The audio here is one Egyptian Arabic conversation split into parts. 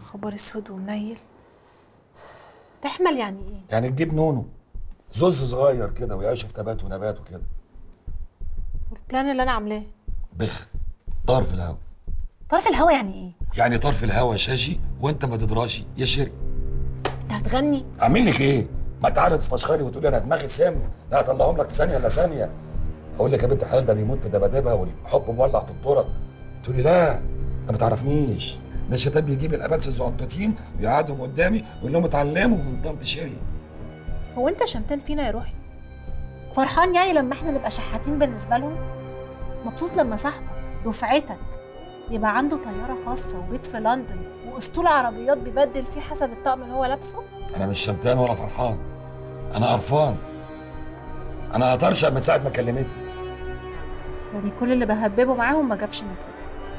خبر اسود ومنيل تحمل يعني ايه يعني تجيب نونو زوز صغير كده ويعيشوا في تبات ونبات وكده والبلان اللي انا عاملاه بخ طار في الهوا طرف الهوا يعني ايه يعني طار في الهوا شاشي وانت ما تدراشي يا شيري انت هتغني اعمل لك ايه؟ ما تعرض تفشخري وتقولي انا دماغي سم ده هطلعهم لك في ثانيه الا ثانيه اقول لك يا بنت الحلال ده بيموت في دبادبها والحب مولع في الذره تقولي لا انت ما تعرفنيش ده الشيطان بيجيب الابلس الزعنطتين ويقعدهم قدامي ويقول لهم اتعلموا من طنط شيري هو انت شمتان فينا يا روحي فرحان يعني لما احنا نبقى شحاتين بالنسبه لهم مبسوط لما صاحبك دفعتك يبقى عنده طياره خاصه وبيت في لندن واسطول عربيات بيبدل فيه حسب الطقم اللي هو لابسه انا مش شمتان ولا فرحان انا قرفان انا هطرشق من ساعه ما كلمتني يعني كل اللي بهببه معاهم ما جابش نتيجه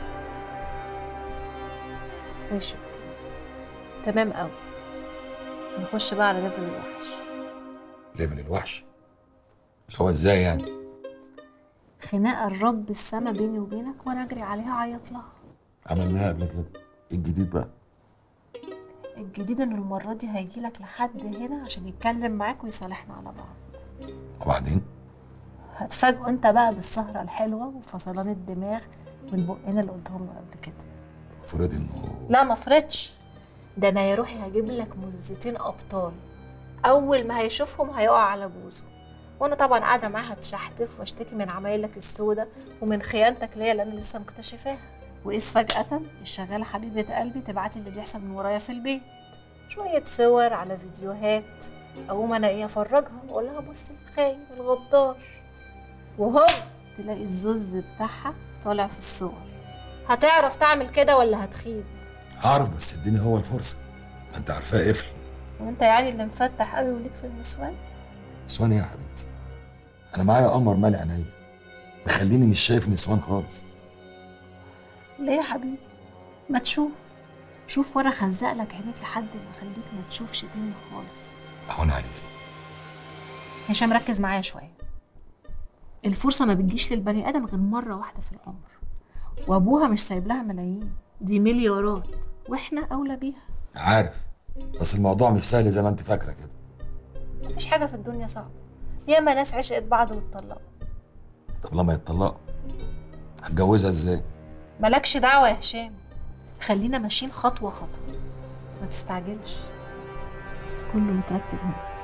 ماشي تمام قوي نخش بقى على ليفل الوحش ليفل الوحش اللي هو ازاي يعني خناقه الرب السما بيني وبينك وانا اجري عليها اعيط لها عملناها قبل كده ايه الجديد بقى الجديد ان المره دي هيجي لك لحد هنا عشان يتكلم معاك ويصالحنا على بعض وبعدين هتفاجئوا انت بقى بالسهره الحلوه وفصلان الدماغ والبقين اللي قلتهم له قبل كده افرض انه لا ما فرضش ده انا يا روحي هجيب لك مزتين ابطال اول ما هيشوفهم هيقع على بوزه وانا طبعا قاعده معاه هتشحتف واشتكي من عمايلك السودة ومن خيانتك ليا اللي انا لسه مكتشفاها واذ فجاه الشغاله حبيبه قلبي تبعت لي اللي بيحصل من ورايا في البيت شويه صور على فيديوهات اقوم انا ايه افرجها واقول لها بصي الخاين الغدار وهوب تلاقي الزوز بتاعها طالع في الصور هتعرف تعمل كده ولا هتخيب اعرف بس اديني هو الفرصه ما انت عارفاه قفل وانت يعني اللي مفتح قوي وليك في النسوان نسوان ايه يا حبيبتي انا معايا قمر مال عينيا مخليني مش شايف نسوان خالص ليه يا حبيبي ما تشوف شوف وانا خزق لك عينيك لحد ما اخليك ما تشوفش تاني خالص اهون عليكي هشام ركز معايا شويه الفرصه ما بتجيش للبني ادم غير مره واحده في العمر وابوها مش سايب لها ملايين دي مليارات واحنا اولى بيها عارف بس الموضوع مش سهل زي ما انت فاكره كده مفيش حاجه في الدنيا صعبه ياما ناس عشقت بعض واتطلقوا طب لما يتطلقوا هتجوزها ازاي مالكش دعوه يا هشام خلينا ماشيين خطوه خطوه ما تستعجلش كله مترتب هنا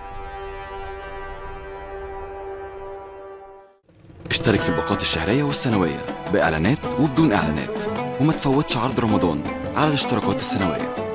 اشترك في الباقات الشهرية والسنوية بإعلانات وبدون إعلانات وما تفوتش عرض رمضان على الاشتراكات السنوية